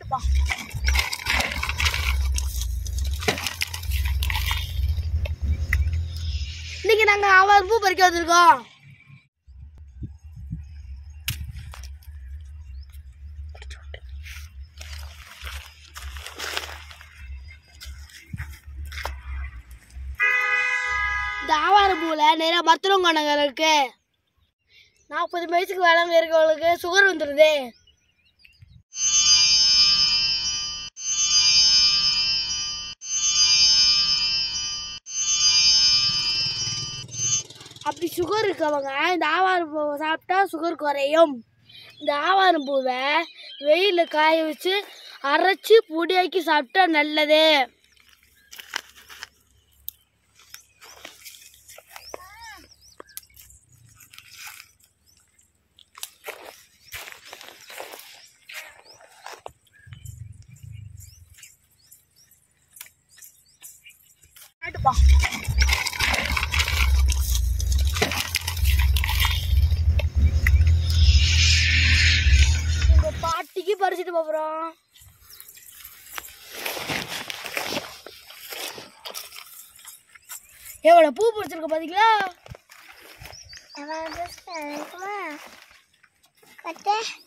காட்டுப்பா இன்னைக்கு நாங்க ஆவாரம் பூ பறிக்க வந்திருக்கோம் இந்த ஆவாரம் பூவில் நிறைய மருத்துவ குணங்கள் இருக்கு நாற்பது வயசுக்கு வேலைங்க இருக்கவங்களுக்கு சுகர் வந்துடுது அப்படி சுகர் இருக்கவங்க இந்த ஆவாரம் பூவை சாப்பிட்டா சுகர் குறையும் இந்த ஆவாரம் பூவை வெயிலில் காய வச்சு அரைச்சி பொடியாக்கி சாப்பிட்டா நல்லது காட்டுப்பா உங்க பாட்டிக்கு பறிச்சுட்டு போறோம் எவ்வளவு பூ பறிச்சிருக்க பாத்தீங்களா அவன் இருக்குமா கட்டு